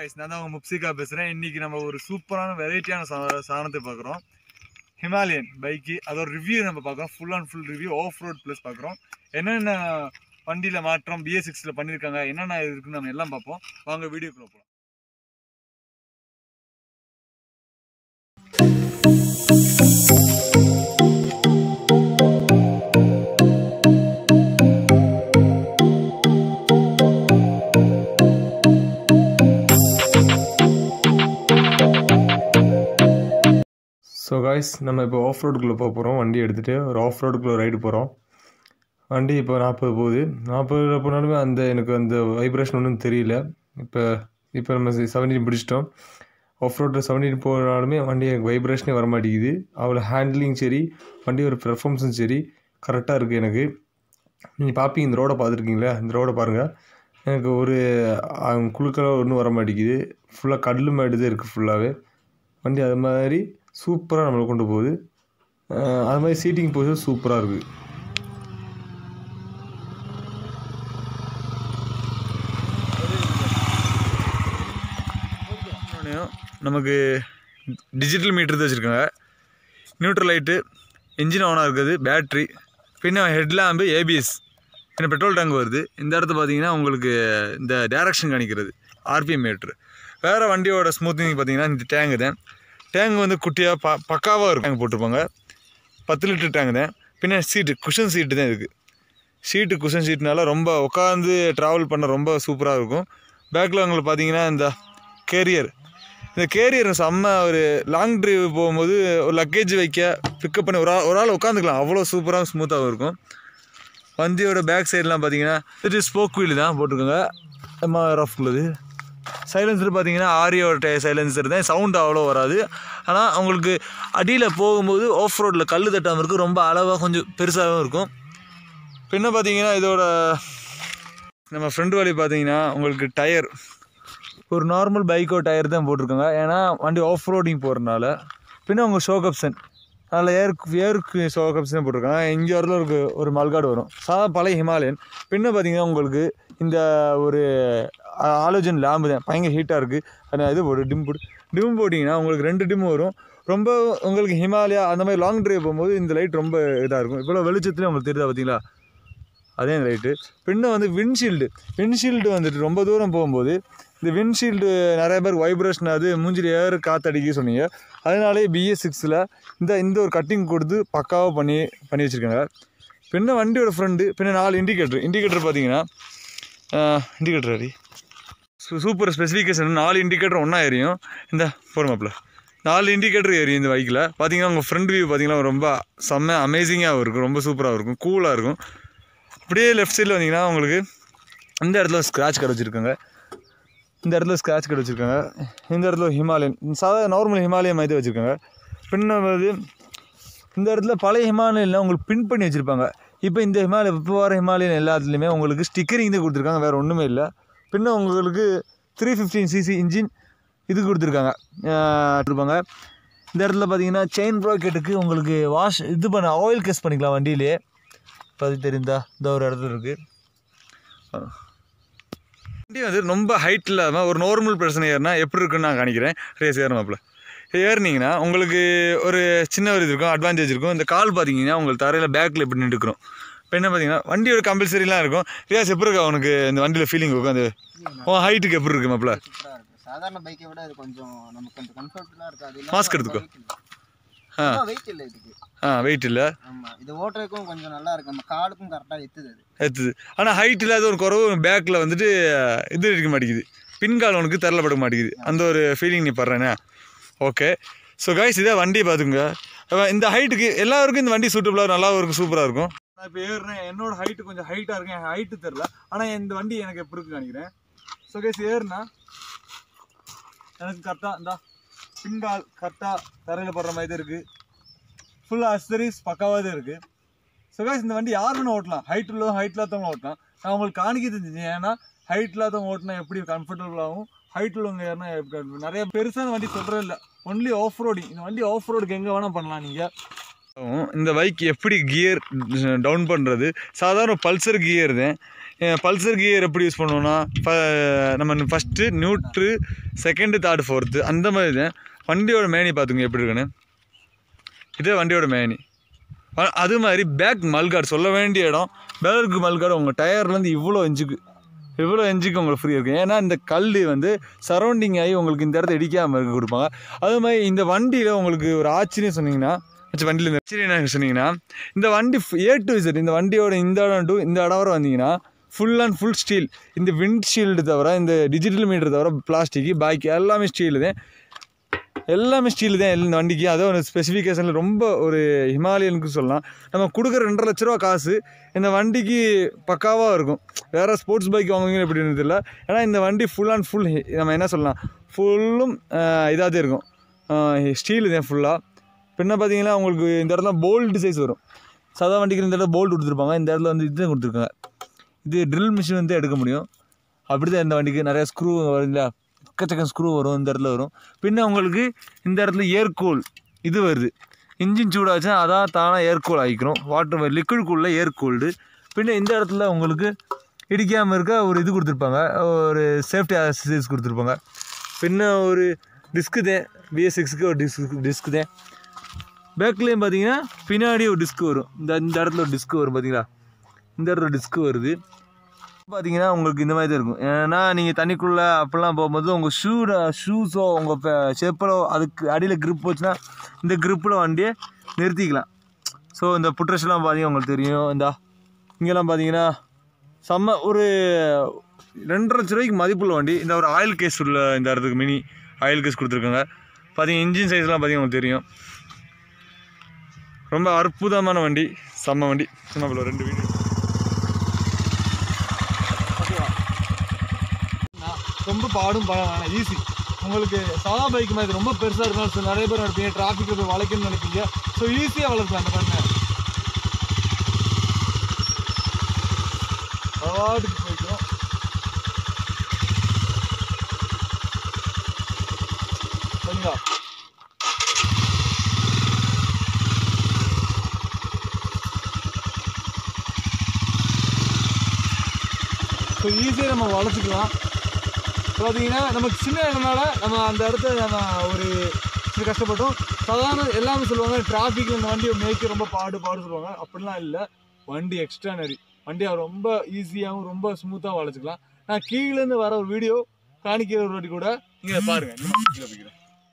Guys நான் தான் உங்கள் முப்சிகா பேசுகிறேன் இன்றைக்கி நம்ம ஒரு சூப்பரான வெரைட்டியான சா சாதனத்தை பார்க்குறோம் ஹிமாலயன் பைக்கு அதோட ரிவ்யூ நம்ம பார்க்குறோம் full and full review off road plus பார்க்குறோம் என்னென்ன வண்டியில் மாற்றம் பிஎஸ் சிக்ஸில் பண்ணியிருக்காங்க என்னென்ன இருக்குன்னு நம்ம எல்லாம் பார்ப்போம் வாங்க வீடியோக்குள்ளே போகலாம் ஸோ காய்ஸ் நம்ம இப்போ ஆஃப் ரோடுக்குள்ளே போக போகிறோம் வண்டி எடுத்துகிட்டு ஒரு ஆஃப் ரோடுக்குள்ளே ரைடு போகிறோம் வண்டி இப்போ நாற்பது போகுது நாற்பதுல போனாலுமே அந்த எனக்கு அந்த வைப்ரேஷன் ஒன்றும் தெரியல இப்போ இப்போ நம்ம செவன்டீன் பிடிச்சிட்டோம் ஆஃப் ரோட்டில் செவன்டீன் போனாலுமே வண்டி எனக்கு வைப்ரேஷனே வர மாட்டேங்குது அவ்வளோ ஹேண்ட்லிங் சரி வண்டியோட பெர்ஃபார்மன்ஸும் சரி கரெக்டாக இருக்குது எனக்கு நீங்கள் பார்ப்பீங்க இந்த ரோடை பார்த்துருக்கீங்களா இந்த ரோடை பாருங்கள் எனக்கு ஒரு குழுக்கெல்லாம் ஒன்றும் வர மாட்டேங்குது ஃபுல்லாக கல் மேடு தான் இருக்குது ஃபுல்லாகவே வண்டி அது மாதிரி சூப்பராக நம்மளை கொண்டு போகுது அஹ் அது மாதிரி சீட்டிங் பொசிஷன் சூப்பராக இருக்குது இன்னொன்னையும் நமக்கு டிஜிட்டல் மீட்டர் தான் வச்சுருக்காங்க நியூட்ரல் லைட்டு இன்ஜின் ஆனாக இருக்குது பேட்ரி பின்ன ஹெட் லேம்பு ஏபிஎஸ் பின்ன பெட்ரோல் டேங்க் வருது இந்த இடத்த பார்த்தீங்கன்னா உங்களுக்கு இந்த டேரக்ஷன் காணிக்கிறது ஆர்பிஎம் மீட்ரு வேறு வண்டியோட ஸ்மூத்திங் பார்த்தீங்கன்னா இந்த டேங்கு தான் டேங்க் வந்து குட்டியாக ப பக்காவாக இருக்கும் டேங்க் போட்டிருப்பாங்க பத்து லிட்டர் டேங்க் தான் பின்ன சீட்டு குஷன் சீட்டு தான் இருக்குது சீட்டு குஷன் சீட்னால ரொம்ப உட்காந்து ட்ராவல் பண்ண ரொம்ப சூப்பராக இருக்கும் பேக்கில் உங்களுக்கு பார்த்தீங்கன்னா இந்த கேரியர் இந்த கேரியர் செம்ம ஒரு லாங் ட்ரைவ் போகும்போது ஒரு லக்கேஜ் வைக்க பிக்கப் பண்ணி ஒரு ஆள் ஒரு ஆள் உட்காந்துக்கலாம் அவ்வளோ சூப்பராக ஸ்மூத்தாக இருக்கும் வண்டியோட பேக் சைட்லாம் பார்த்தீங்கன்னா இது ஸ்போக் வீல் தான் போட்டிருக்காங்க நம்ம ரஃப் உள்ளது சைலன்சர் பார்த்தீங்கன்னா ஆரியோட சைலன்சர் தான் சவுண்ட் அவ்வளோ வராது ஆனால் உங்களுக்கு அடியில் போகும்போது ஆஃப் ரோட்டில் கல் தட்டாமல் இருக்கும் ரொம்ப அளவாக கொஞ்சம் பெருசாகவும் இருக்கும் பின்ன பார்த்தீங்கன்னா இதோட நம்ம ஃப்ரண்ட் வழி பார்த்தீங்கன்னா உங்களுக்கு டயர் ஒரு நார்மல் பைக்கோ டயர் தான் போட்டிருக்காங்க ஏன்னா வண்டி ஆஃப் ரோடிங் போகிறனால பின்ன உங்கள் ஷோக் ஆப்ஷன் அதில் ஏருக்கு ஏருக்கு ஷோக் ஆப்ஷன் போட்டிருக்காங்க இங்கே வரல ஒரு ஒரு மல்காடு வரும் சாதா பழைய ஹிமாலயன் பின்ன பார்த்தீங்கன்னா உங்களுக்கு இந்த ஒரு ஆலோஜன் லேம்பு தான் பயங்கர ஹீட்டாக இருக்குது அது இது போடு டிம் போடு டிம் போட்டிங்கன்னா உங்களுக்கு ரெண்டு டிம் வரும் ரொம்ப உங்களுக்கு ஹிமாலயா அந்த மாதிரி லாங் ட்ரைவ் போகும்போது இந்த லைட் ரொம்ப இதாக இருக்கும் இவ்வளோ வெளிச்சத்துலேயும் உங்களுக்கு தெரியுதா பார்த்தீங்களா அதே ரைட்டு பின்ன வந்து விண்ட்ஷீல்டு விண்ட்ஷீல்டு வந்துட்டு ரொம்ப தூரம் போகும்போது இந்த விண்ட்ஷீல்டு நிறைய பேர் வைப்ரேஷன் அது மூஞ்சில் ஏறு காற்றடிக்க சொன்னீங்க அதனாலே பிஎஸ் சிக்ஸில் இந்த இந்த ஒரு கட்டிங் கொடுத்து பக்காவாக பண்ணி பண்ணி வச்சுருக்காங்க பின்ன வண்டியோட ஃப்ரண்ட் பின்ன நாலு இண்டிகேட்டர் இண்டிகேட்டர் பார்த்தீங்கன்னா இண்டிகேட்டர் அடி சூப்பர் ஸ்பெசிஃபிகேஷன் நாலு இண்டிகேட்டர் ஒன்றா எரியும் இந்த போடுமாப்பில் நாலு இண்டிகேட்டர் எரியும் இந்த பைக்கில் பார்த்தீங்கன்னா உங்கள் ஃப்ரண்ட் வியூ பார்த்தீங்கன்னா ரொம்ப செம்ம அமேசிங்காக இருக்கும் ரொம்ப சூப்பராக இருக்கும் கூலாக இருக்கும் அப்படியே லெஃப்ட் சைடில் வந்தீங்கன்னா உங்களுக்கு இந்த இடத்துல ஸ்க்ராட்ச் கடை வச்சுருக்காங்க இந்த இடத்துல ஸ்க்ராட்ச் கடை வச்சுருக்காங்க இந்த இடத்துல ஹிமாலயன் சாதா நார்மல் ஹிமாலயன் மாதிரி வச்சுருக்காங்க பின்ன வந்து இந்த இடத்துல பழைய ஹிமாலயன்லாம் உங்களுக்கு பின் பண்ணி வச்சுருப்பாங்க இப்போ இந்த ஹிமாலய இப்போ வர ஹிமாலயன் எல்லாத்துலேயுமே உங்களுக்கு ஸ்டிக்கரிங் தான் கொடுத்துருக்காங்க வேறு ஒன்றுமே இல்லை பின்ன உங்களுக்கு த்ரீ ஃபிஃப்டீன் சிசி இன்ஜின் இது கொடுத்துருக்காங்க இருப்பாங்க இந்த இடத்துல பார்த்தீங்கன்னா செயின் ப்ராக்கெட்டுக்கு உங்களுக்கு வாஷ் இது பண்ண ஆயில் கேஸ் பண்ணிக்கலாம் வண்டியிலே இப்போ அது தெரிந்தா இந்த ஒரு இடத்துல இருக்குது வண்டி வந்து ரொம்ப ஹைட் இல்லாமல் ஒரு நார்மல் பிரச்சனை ஏறினா எப்படி இருக்குன்னு நான் காணிக்கிறேன் ரேஸ் ஏறமாப்பில் ஏறினீங்கன்னா உங்களுக்கு ஒரு சின்ன ஒரு இது இருக்கும் அட்வான்டேஜ் இருக்கும் இந்த கால் பார்த்தீங்கன்னா உங்களுக்கு தரையில் பேக்கில் இப்படி நின்றுக்கிறோம் இப்போ என்ன பார்த்தீங்கன்னா வண்டியோட கம்பல்சரிலாம் இருக்கும் ரியாஸ் எப்படி இருக்கா உனக்கு இந்த வண்டியில் ஃபீலிங் இருக்கும் அந்த உன் ஹைட்டுக்கு எப்படி இருக்கு மாப்பிள்ள சூப்பரா இருக்கு சாதாரண பைக்கை விட இது கொஞ்சம் நமக்கு கொஞ்சம் கம்ஃபர்டபுளாக இருக்கு அது Mask எடுத்துக்கோ. ஆ. வெயிட் இல்லை இதுக்கு ஆ வெயிட் இல்லை ஆமா இது ஓட்டுறதுக்கும் கொஞ்சம் நல்லா இருக்கு நம்ம காலுக்கும் கரெக்டாக எத்துது அது ஏற்றுது ஆனால் ஹைட் இல்லாத ஒரு குறவு பேக்கில் வந்துட்டு இது இருக்க மாட்டேங்குது பின்கால் உனக்கு தரலப்பட மாட்டேங்குது அந்த ஒரு ஃபீலிங் நீ படுறேனே ஓகே ஸோ கைஸ் இதே வண்டியை பார்த்துங்க அஹ் இந்த ஹைட்டுக்கு எல்லாருக்கும் இந்த வண்டி சூட்டபுளாக நல்லாவும் இருக்கும் சூப்பராக இருக்கும் நான் இப்போ ஏறுறேன் என்னோட ஹைட்டு கொஞ்சம் ஹைட்டாக இருக்கு என் ஹைட்டு தெரில ஆனால் இந்த வண்டி எனக்கு எப்படி இருக்குன்னு நினைக்கிறேன் ஸோ கைஸ் ஏறுனா எனக்கு கரெக்டாக இந்தா பின்கால் கரெக்டாக தரையில் படுற மாதிரி தான் இருக்குது ஃபுல்லாக அசரிஸ் பக்காவாக தான் இருக்குது ஸோ கைஸ் இந்த வண்டி யார் வேணும் ஓட்டலாம் ஹைட் உள்ள ஹைட் இல்லாதவங்க ஓட்டலாம் நான் உங்களுக்கு காணிக்க தெரிஞ்சு ஏன்னா ஹைட் இல்லாதவங்க ஓட்டினா எப்படி கம்ஃபர்டபுளாகவும் ஹைட் உள்ளவங்க ஏறினா எப்படி comfortable. நிறைய பெருசான வண்டி சொல்கிறது இல்லை ஒன்லி ஆஃப் ரோடிங் இந்த வண்டி ஆஃப் ரோடுக்கு எங்கே வேணால் பண்ணலாம் நீங்கள் இந்த பைக் எப்படி கியர் டவுன் பண்ணுறது சாதாரண பல்சர் கியர் தான் பல்சர் கியர் எப்படி யூஸ் பண்ணுவோம்னா ஃப- நம்ம first neutral second third fourth அந்த மாதிரி தான் வண்டியோட மேனி பார்த்துங்க எப்படி இருக்குன்னு இதே வண்டியோட மேனி அ- அது மாதிரி பேக் மல்கார்டு சொல்ல வேண்டிய இடம் பேக் மல்கார்டு உங்கள் டயர்லேருந்து இவ்வளோ இன்ச்சுக்கு இவ்வளோ இன்ச்சுக்கு உங்களுக்கு ஃப்ரீ இருக்கும் ஏன்னா இந்த கல் வந்து சரௌண்டிங் ஆகி உங்களுக்கு இந்த இடத்த இடிக்காமல் இருக்க கொடுப்பாங்க அது மாதிரி இந்த வண்டியில் உங்களுக்கு ஒரு ஆச்சரியம் சொன்னீங்கன்னா ஆச்சு வண்டியில் இந்த ஆச்சரியம் என்ன சொன்னீங்கன்னா இந்த வண்டி ஏ டு இசட் இந்த வண்டியோட இந்த இடம் டு இந்த இடம் வரை வந்தீங்கன்னா ஃபுல் அண்ட் ஃபுல் ஸ்டீல் இந்த விண்ட்ஷீல்டு தவிர இந்த டிஜிட்டல் மீட்டர் தவிர பிளாஸ்டிக் பாக்கி எல்லாமே ஸ்டீல் தான் எல்லாமே ஸ்டீல் தான் இந்த வண்டிக்கு அதுவும் ஒரு ஸ்பெசிஃபிகேஷனில் ரொம்ப ஒரு ஹிமாலயனுக்கு சொல்லலாம் நம்ம கொடுக்குற ரெண்டரை லட்ச ரூபா காசு இந்த வண்டிக்கு பக்காவாக இருக்கும் வேறு ஸ்போர்ட்ஸ் பைக் வாங்குவீங்க எப்படின்னு தெரியல ஏன்னா இந்த வண்டி ஃபுல் அண்ட் ஃபுல் நம்ம என்ன சொல்லலாம் ஃபுல்லும் இதாக தான் இருக்கும் ஸ்டீல் தான் ஃபுல்லாக பின்ன பார்த்தீங்கன்னா உங்களுக்கு இந்த இடத்துல போல்டு சைஸ் வரும் சாதா வண்டிக்கு இந்த இடத்துல போல்ட் கொடுத்துருப்பாங்க இந்த இடத்துல வந்து இது கொடுத்துருக்காங்க இது ட்ரில் மிஷின் வந்து எடுக்க முடியும் அப்படி தான் இந்த வண்டிக்கு நிறைய ஸ்க்ரூ வரும் இல்லையா எக்கச்சக்க ஸ்க்ரூ வரும் இந்த இடத்துல வரும் பின்ன உங்களுக்கு இந்த இடத்துல ஏர்கூல் இது வருது இன்ஜின் சூடாச்சுன்னா அதான் தானாக ஏர்கூல் ஆகிக்கிறோம் வாட்டர் லிக்விட் கூலில் ஏர்கூல்டு பின்ன இந்த இடத்துல உங்களுக்கு இடிக்காமல் இருக்க ஒரு இது கொடுத்துருப்பாங்க ஒரு சேஃப்டி அசசரிஸ் கொடுத்துருப்பாங்க பின்ன ஒரு டிஸ்க்கு தான் பிஎஸ் சிக்ஸுக்கு ஒரு டிஸ்க் டிஸ்க்கு தான் பேக்லேயும் பார்த்தீங்கன்னா பின்னாடி ஒரு டிஸ்க் வரும் இந்த இந்த இடத்துல ஒரு டிஸ்க் வரும் பார்த்தீங்களா இந்த இடத்துல டிஸ்க் வருது பார்த்தீங்கன்னா உங்களுக்கு இந்த மாதிரி தான் இருக்கும் ஏன்னா நீங்கள் தண்ணிக்குள்ளே அப்படிலாம் போகும்போது உங்கள் ஷூட ஷூஸோ உங்கள் செப்பலோ அதுக்கு அடியில் grip போச்சுன்னா இந்த gripல வண்டியை நிறுத்திக்கலாம் ஸோ இந்த புட்ரஸ்லாம் பார்த்தீங்கன்னா உங்களுக்கு தெரியும் இந்த இங்கெல்லாம் பார்த்தீங்கன்னா செம்ம ஒரு ரெண்டரை லட்ச ரூபாய்க்கு மதிப்புள்ள வண்டி இந்த ஒரு ஆயில் கேஸ் உள்ள இந்த இடத்துக்கு மினி ஆயில் கேஸ் கொடுத்துருக்காங்க பார்த்தீங்கன்னா இன்ஜின் சைஸ்லாம் பார்த்தீங்கன்னா உங்களுக்கு தெரியும் ரொம்ப அற்புதமான வண்டி செம்ம வண்டி சின்ன ரெண்டு வீடு ரொம்ப பாடும் பழம் ஈஸி உங்களுக்கு சாதா பைக் மாதிரி ரொம்ப பெருசாக இருக்கணும் ஸோ நிறைய பேர் நடப்பீங்க டிராஃபிக்கில் போய் வளைக்கணும்னு நினைப்பீங்க ஸோ ஈஸியாக வளர்க்கலாம் அந்த பண்ணை பாட்டுக்கு போய்க்கும் சரிங்களா ஸோ ஈஸியாக நம்ம வளர்த்துக்கலாம் பார்த்தீங்கன்னா நமக்கு சின்ன இடம்னால நம்ம அந்த இடத்த நம்ம ஒரு சில கஷ்டப்பட்டோம் சாதாரண எல்லாமே சொல்லுவாங்க டிராஃபிக்கில் இந்த வண்டியை மேய்க்க ரொம்ப பாடு பாடு சொல்லுவாங்க அப்படிலாம் இல்லை வண்டி எக்ஸ்ட்ரானரி வண்டியை ரொம்ப ஈஸியாகவும் ரொம்ப ஸ்மூத்தாக வளர்த்துக்கலாம் நான் கீழேருந்து வர ஒரு வீடியோ காணிக்கிற ஒரு வாட்டி கூட நீங்கள் பாருங்க இன்னும் கீழே போய்க்கிறேன்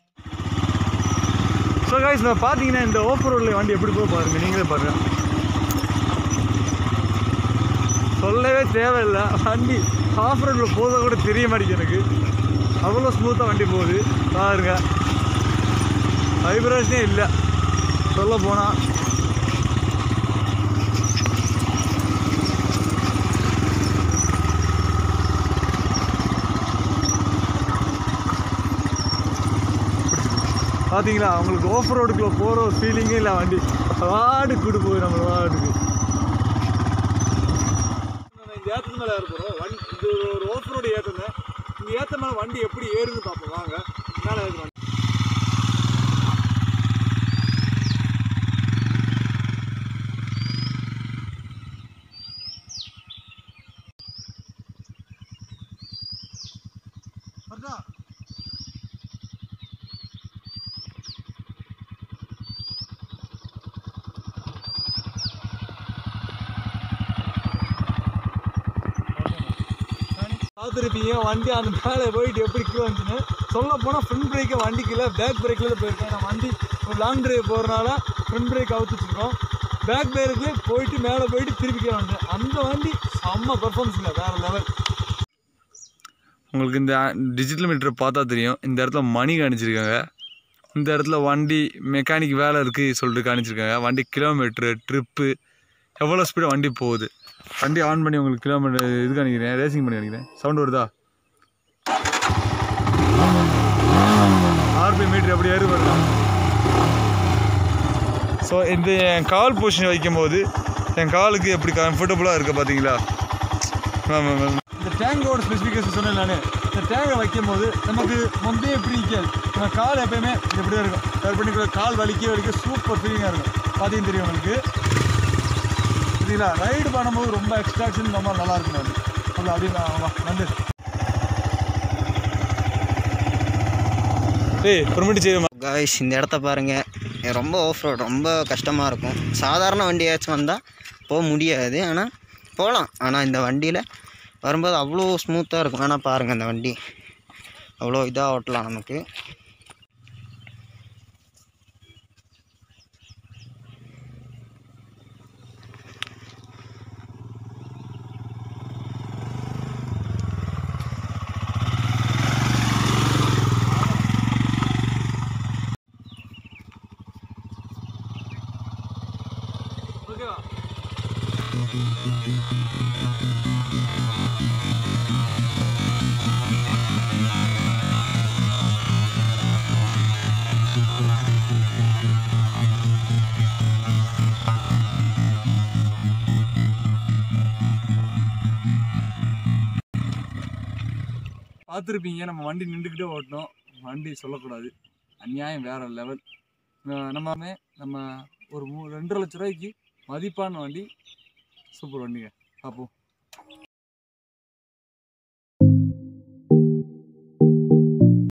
ஸோ காய்ஸ் நான் பார்த்தீங்கன்னா இந்த ஓஃப் ரோடில் வண்டி எப்படி போய் பாருங்க நீங்களே பாருங்க சொல்லவே தேவையில்லை வண்டி ஆஃப் ரோடில் போத கூட தெரிய மாட்டேங்குது எனக்கு அவ்வளோ ஸ்மூத்தாக வண்டி போகுது பாருங்க வைப்ரேஷனே இல்லை சொல்ல போனால் பார்த்தீங்களா அவங்களுக்கு ஆஃப் ரோடுக்குள்ளே போகிற ஒரு ஃபீலிங்கே இல்லை வண்டி வாடு கூடு போய் நம்ம வாட்டுக்கு நம்ம இந்த ஏற்றத்து மேலே ஏற போகிறோம் வண்டி இது ஒரு ஆஃப் ரோடு ஏற்றுங்க இந்த ஏற்ற மேலே வண்டி எப்படி ஏறுன்னு பார்ப்போம் வாங்க மேலே ஏற்றுவாங்க பார்த்துருப்பீங்க வண்டி அந்த மேலே போயிட்டு எப்படி கீழே வந்துச்சுன்னு சொல்ல போனால் ஃப்ரண்ட் பிரேக்கை வண்டிக்குள்ள பேக் பிரேக்கில் போயிருக்கேன் நான் வண்டி ஒரு லாங் டிரைவ் போகிறனால ஃப்ரண்ட் பிரேக் அவுத்து வச்சுருக்கோம் பேக் பிரேக்கு போயிட்டு மேலே போயிட்டு திருப்பி கீழே வந்தேன் அந்த வண்டி செம்ம பர்ஃபார்மன்ஸுங்க வேறு லெவல் உங்களுக்கு இந்த டிஜிட்டல் மீட்டரை பார்த்தா தெரியும் இந்த இடத்துல மணி காணிச்சிருக்காங்க இந்த இடத்துல வண்டி மெக்கானிக் வேலை இருக்குது சொல்லிட்டு காணிச்சிருக்காங்க வண்டி கிலோமீட்ரு ட்ரிப்பு எவ்வளோ ஸ்பீடாக வண்டி போகுது வண்டி ஆன் பண்ணி உங்களுக்கு கிலோமீட்டர் இது காணிக்கிறேன் ரேசிங் பண்ணி காணிக்கிறேன் சவுண்ட் வருதா ஆர்பி மீட்டர் எப்படி ஏறு வருதா ஸோ இந்த என் கால் பொசிஷன் வைக்கும்போது என் காலுக்கு எப்படி கம்ஃபர்டபுளாக இருக்குது பார்த்தீங்களா ஆமாம் ஆமாம் இந்த டேங்கோட ஸ்பெசிஃபிகேஷன் சொன்னேன் நான் இந்த டேங்கை வைக்கும் போது நமக்கு முந்தைய எப்படி நிற்காது நம்ம கால் எப்பயுமே எப்படி தான் இருக்கும் கட் பண்ணிக்கூட கால் வலிக்க வலிக்க சூப்பர் ஃபீலிங்காக இருக்கும் பார்த்தீங்கன்னு தெரியும் உங்களுக்கு சரிங்களா ரைடு பண்ணும்போது ரொம்ப எக்ஸ்ட்ராக்ஷன் ரொம்ப நல்லா இருக்கும் அது அது அப்படிங்களா வா நண்டு டேய் பெர்மிட் செய்யுமா காய்ஸ் இந்த இடத்த பாருங்கள் ரொம்ப ஆஃப் ரோட் ரொம்ப கஷ்டமாக இருக்கும் சாதாரண வண்டியாச்சும் வந்தால் போக முடியாது ஆனால் போகலாம் ஆனால் இந்த வண்டியில் வரும்போது அவ்வளோ ஸ்மூத்தாக இருக்கும் ஆனால் பாருங்கள் இந்த வண்டி அவ்வளோ இதாக ஓட்டலாம் நமக்கு ஓகேவா பார்த்துருப்பீங்க நம்ம வண்டி நின்றுக்கிட்டே ஓட்டணும் வண்டி சொல்லக்கூடாது அநியாயம் வேற லெவல் நம்ம நம்ம ஒரு மூ ரெண்டரை லட்ச ரூபாய்க்கு மதிப்பான வண்டி சூப்பர் வண்டிங்க பார்ப்போம்